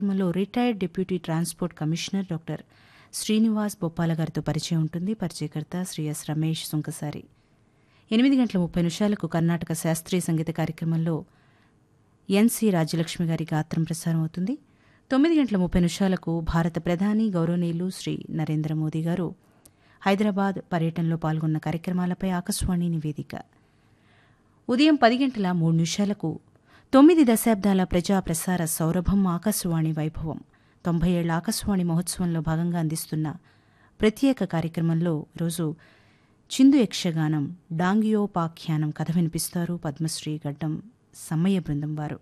కార్యక్రమంలో retired deputy transport commissioner doctor Srinivas Boppala గారితో పరిచయం ఉంటుంది పరిచయకర్త శ్రీ ఎస్ రమేష్ సుంకసారి ఎనిమిది గంటల ముప్పై నిమిషాలకు కర్ణాటక శాస్త్రీయ సంగీత కార్యక్రమంలో ఎన్సి రాజ్యలక్ష్మి గారి గాత్రం ప్రసారం అవుతుంది తొమ్మిది గంటల ముప్పై నిమిషాలకు భారత ప్రధాని గౌరవనీయులు శ్రీ నరేంద్ర మోదీ గారు హైదరాబాద్ పర్యటనలో పాల్గొన్న కార్యక్రమాలపై ఆకాశవాణి నివేదిక ఉదయం పది గంటల మూడు నిమిషాలకు తొమ్మిది దశాబ్దాల ప్రజా ప్రసార సౌరభం ఆకాశవాణి వైభవం తొంభై ఏళ్ల ఆకాశవాణి మహోత్సవంలో భాగంగా అందిస్తున్న ప్రత్యేక కార్యక్రమంలో రోజు చిందు యక్షగానం డాంగియోపాఖ్యానం కథ వినిపిస్తారు పద్మశ్రీ గడ్డం సమ్మయ్య బృందం వారు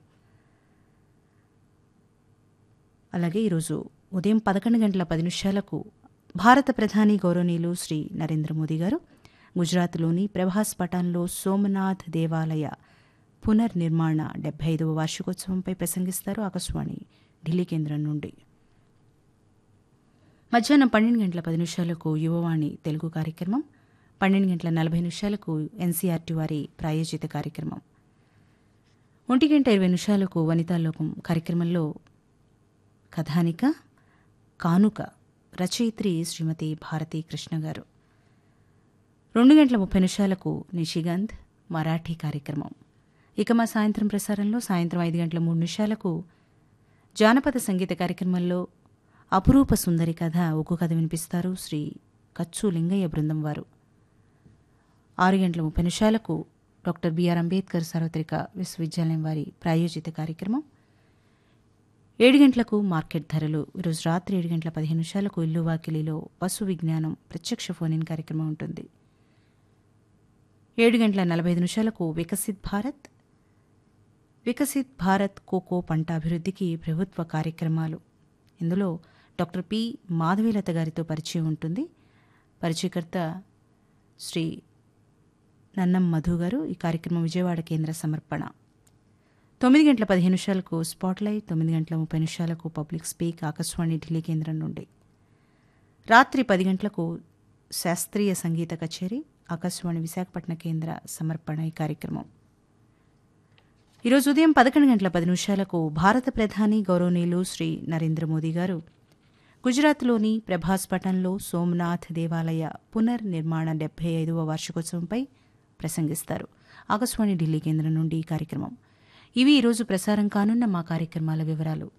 అలాగే ఈరోజు ఉదయం పదకొండు గంటల పది నిమిషాలకు భారత ప్రధాని గౌరవనీయులు శ్రీ నరేంద్ర మోదీ గారు గుజరాత్లోని ప్రభాస్ పటాన్లో సోమనాథ్ దేవాలయ పునర్నిర్మాణ డెబ్బై ఐదవ వార్షికోత్సవంపై ప్రసంగిస్తారు ఆకాశవాణి ఢిల్లీ కేంద్రం నుండి మధ్యాహ్నం పన్నెండు గంటల పది నిమిషాలకు యువవాణి తెలుగు కార్యక్రమం పన్నెండు గంటల నలభై నిమిషాలకు ఎన్సీఆర్టీ వారి ప్రాయోజిత కార్యక్రమం ఒంటి గంట ఇరవై నిమిషాలకు వనితాలోకం కార్యక్రమంలో కథానిక కానుక రచయిత్రి శ్రీమతి భారతీ కృష్ణ గారు రెండు గంటల ముప్పై నిమిషాలకు నిషిగంధ్ మరాఠీ కార్యక్రమం ఇక మా సాయంత్రం ప్రసారంలో సాయంత్రం ఐదు గంటల మూడు నిమిషాలకు జానపద సంగీత కార్యక్రమంలో అపురూప సుందరి కథ ఒగ్గు కథ వినిపిస్తారు శ్రీ కచ్చు లింగయ్య బృందం వారు ఆరు గంటల ముప్పై నిమిషాలకు డాక్టర్ బిఆర్ అంబేద్కర్ సార్వత్రిక విశ్వవిద్యాలయం వారి ప్రాయోజిత కార్యక్రమం ఏడు గంటలకు మార్కెట్ ధరలు ఈరోజు రాత్రి ఏడు గంటల పదిహేను నిమిషాలకు ఇల్లు వాకిలిలో పశు విజ్ఞానం ప్రత్యక్ష ఫోన్ ఇన్ కార్యక్రమం ఉంటుంది ఏడు గంటల నలభై ఐదు నిమిషాలకు వికసిత్ భారత్ వికసిత్ భారత్ కోకో పంట అభివృద్ధికి ప్రభుత్వ కార్యక్రమాలు ఇందులో డాక్టర్ పి మాధవీలత గారితో పరిచయం ఉంటుంది పరిచయకర్త శ్రీ నన్నం మధు గారు ఈ కార్యక్రమం విజయవాడ కేంద్ర సమర్పణ తొమ్మిది గంటల పదిహేను నిమిషాలకు స్పాట్లైట్ తొమ్మిది గంటల ముప్పై నిమిషాలకు పబ్లిక్ స్పీక్ ఆకాశవాణి ఢిల్లీ కేంద్రం నుండి రాత్రి పది గంటలకు శాస్త్రీయ సంగీత కచేరీ ఆకాశవాణి విశాఖపట్నం కేంద్ర సమర్పణ ఈ కార్యక్రమం ఈరోజు ఉదయం పదకొండు గంటల పది నిమిషాలకు భారత ప్రధాని గౌరవనీయులు శ్రీ నరేంద్ర మోదీ గారు గుజరాత్లోని ప్రభాస్ పటంలో సోమనాథ్ దేవాలయ పునర్నిర్మాణ డెబ్బై ఐదవ వార్షికోత్సవంపై ప్రసంగిస్తారు ఆకాశవాణి ఢిల్లీ కేంద్రం నుండి ఈ కార్యక్రమం ఇవి ఈరోజు ప్రసారం కానున్న మా కార్యక్రమాల వివరాలు